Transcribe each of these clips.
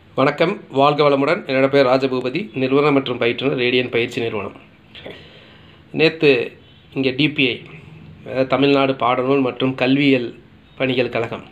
வணக்கம் வாழ்க வளமுடன் என்னோட பேர் ராஜபூபதி நிறுவனம் மற்றும் பயிற்றுனர் ரேடியன் பயிற்சி நிறுவனம் நேற்று இங்கே டிபிஐ அதாவது தமிழ்நாடு பாடநூல் மற்றும் கல்வியியல் பணிகள் கழகம்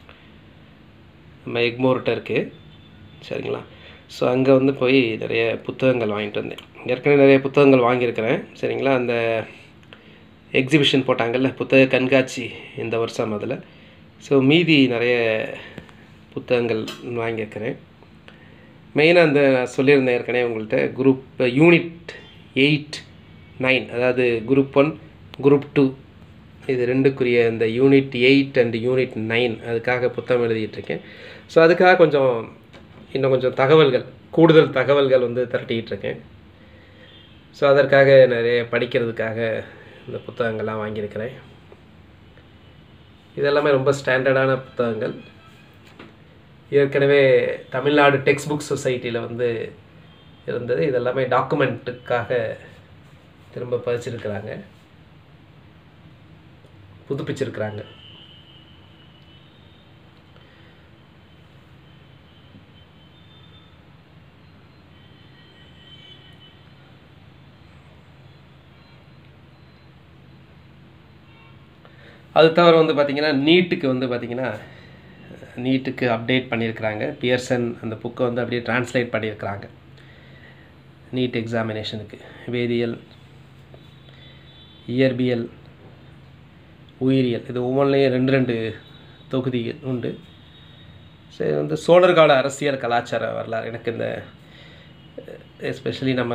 நம்ம எக்மோர்கிட்ட இருக்குது சரிங்களா ஸோ அங்கே வந்து போய் நிறைய புத்தகங்கள் வாங்கிட்டு வந்தேன் ஏற்கனவே நிறைய புத்தகங்கள் வாங்கியிருக்கிறேன் சரிங்களா அந்த எக்ஸிபிஷன் போட்டாங்கல்ல புத்தக கண்காட்சி இந்த வருஷம் அதில் ஸோ மீதி நிறைய புத்தகங்கள் வாங்கியிருக்கிறேன் மெயினாக அந்த நான் சொல்லியிருந்தேன் ஏற்கனவே உங்கள்கிட்ட குரூப் யூனிட் எயிட் நைன் அதாவது குரூப் ஒன் குரூப் டூ இது ரெண்டுக்குரிய இந்த unit eight and unit nine அதுக்காக புத்தகம் எழுதிட்டுருக்கேன் ஸோ அதுக்காக கொஞ்சம் இன்னும் கொஞ்சம் தகவல்கள் கூடுதல் தகவல்கள் வந்து திரட்டிக்கிட்டு இருக்கேன் ஸோ அதற்காக நிறைய படிக்கிறதுக்காக இந்த புத்தகங்கள்லாம் வாங்கியிருக்கிறேன் இதெல்லாமே ரொம்ப ஸ்டாண்டர்டான புத்தகங்கள் ஏற்கனவே தமிழ்நாடு டெக்ஸ்ட் புக் சொசைட்டியில் வந்து இருந்தது இதெல்லாமே டாக்குமெண்ட்டுக்காக திரும்ப பதிச்சிருக்கிறாங்க புதுப்பிச்சிருக்கிறாங்க அது தவிர வந்து பார்த்திங்கன்னா நீட்டுக்கு வந்து பார்த்திங்கன்னா நீட்டுக்கு அப்டேட் பண்ணியிருக்கிறாங்க பியர்சன் அந்த புக்கை வந்து அப்படியே டிரான்ஸ்லேட் பண்ணியிருக்கிறாங்க நீட் எக்ஸாமினேஷனுக்கு வேதியியல் இயற்பியல் உயிரியல் இது ஒவ்வொன்றிலையும் ரெண்டு ரெண்டு தொகுதிகள் உண்டு சரி வந்து சோழர் கால அரசியல் கலாச்சார வரலாறு எனக்கு இந்த எஸ்பெஷலி நம்ம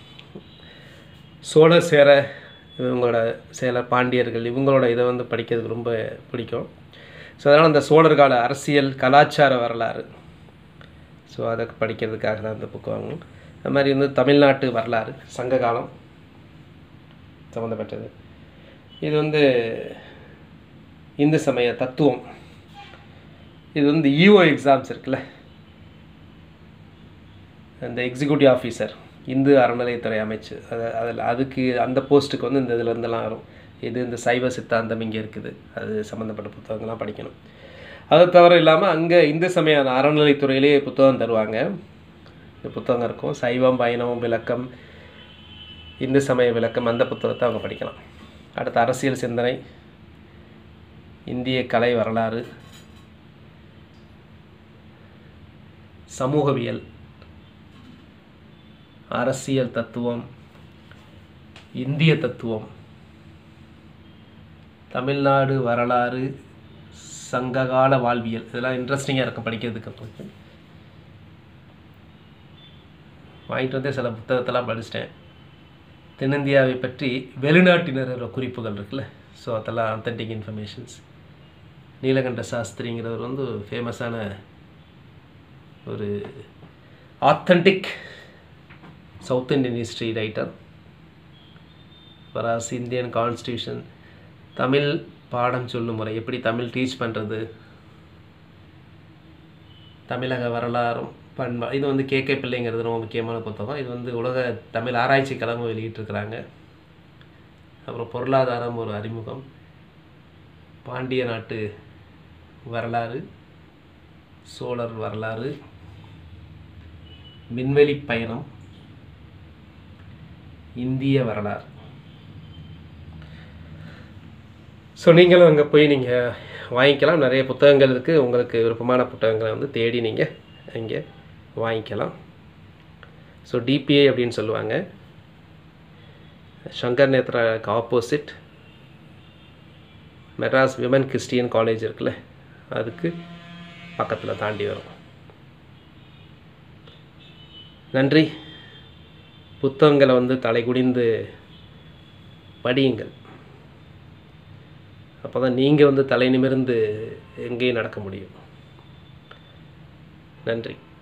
சோழர் சேர இவங்களோட சேர பாண்டியர்கள் இவங்களோட இதை வந்து படிக்கிறதுக்கு ரொம்ப பிடிக்கும் ஸோ அதனால் அந்த சோழர் கால அரசியல் கலாச்சார வரலாறு ஸோ அதை படிக்கிறதுக்காக தான் இந்த புக் வாங்கணும் அது மாதிரி வந்து தமிழ்நாட்டு வரலாறு சங்க காலம் சம்மந்தப்பட்டது இது வந்து இந்து சமய தத்துவம் இது வந்து இஓ எக்ஸாம்ஸ் இருக்குல்ல அந்த எக்ஸிக்யூட்டிவ் ஆஃபீஸர் இந்து அறநிலையத்துறை அமைச்சு அது அதில் அதுக்கு அந்த போஸ்ட்டுக்கு வந்து இந்த இதுலேருந்தெல்லாம் வரும் இது இந்த சைவ சித்தாந்தம் இங்கே இருக்குது அது சம்மந்தப்பட்ட புத்தகங்கள்லாம் படிக்கணும் அது தவிர இல்லாமல் அங்கே இந்து சமய அறநிலைத்துறையிலே புத்தகம் தருவாங்க இந்த புத்தகம் இருக்கும் சைவம் பயணம் விளக்கம் இந்து சமய விளக்கம் அந்த புத்தகத்தை அவங்க படிக்கலாம் அடுத்து அரசியல் சிந்தனை இந்திய கலை வரலாறு சமூகவியல் அரசியல் தத்துவம் இந்திய தத்துவம் தமிழ்நாடு வரலாறு சங்ககால வாழ்வியல் இதெல்லாம் இன்ட்ரெஸ்டிங்காக இருக்கும் படிக்கிறதுக்கு உங்களுக்கு வாங்கிட்டு வந்தே சில புத்தகத்தெல்லாம் படிச்சிட்டேன் தென்னிந்தியாவை பற்றி வெளிநாட்டினரோட குறிப்புகள் இருக்குல்ல ஸோ அதெல்லாம் அத்தன்டிக் இன்ஃபர்மேஷன்ஸ் நீலகண்ட சாஸ்திரிங்கிறவர் வந்து ஃபேமஸான ஒரு authentic south Indian history writer வராஸ் இந்தியன் கான்ஸ்டியூஷன் தமிழ் பாடம் சொல்லும் முறை எப்படி தமிழ் டீச் பண்ணுறது தமிழக வரலாறும் பண்பா இது வந்து கே கே பிள்ளைங்கிறது ரொம்ப முக்கியமான புத்தகம் இது வந்து உலக தமிழ் ஆராய்ச்சி கழகம் வெளியிட்டிருக்கிறாங்க அப்புறம் பொருளாதாரம் ஒரு அறிமுகம் பாண்டிய நாட்டு வரலாறு சோழர் வரலாறு விண்வெளி பயணம் இந்திய வரலாறு ஸோ நீங்களும் அங்கே போய் நீங்கள் வாங்கிக்கலாம் நிறைய புத்தகங்கள் இருக்குது உங்களுக்கு விருப்பமான புத்தகங்களை வந்து தேடி நீங்கள் இங்கே வாங்கிக்கலாம் ஸோ டிபிஐ அப்படின்னு சொல்லுவாங்க சங்கர் நேத்ராக்கு opposite Madras women Christian college இருக்குல்ல அதுக்கு பக்கத்தில் தாண்டி வரும் நன்றி புத்தகங்களை வந்து தலை குடிந்து படியுங்கள் அப்போ தான் நீங்கள் வந்து தலை நிமிர்ந்து எங்கேயும் நடக்க முடியும் நன்றி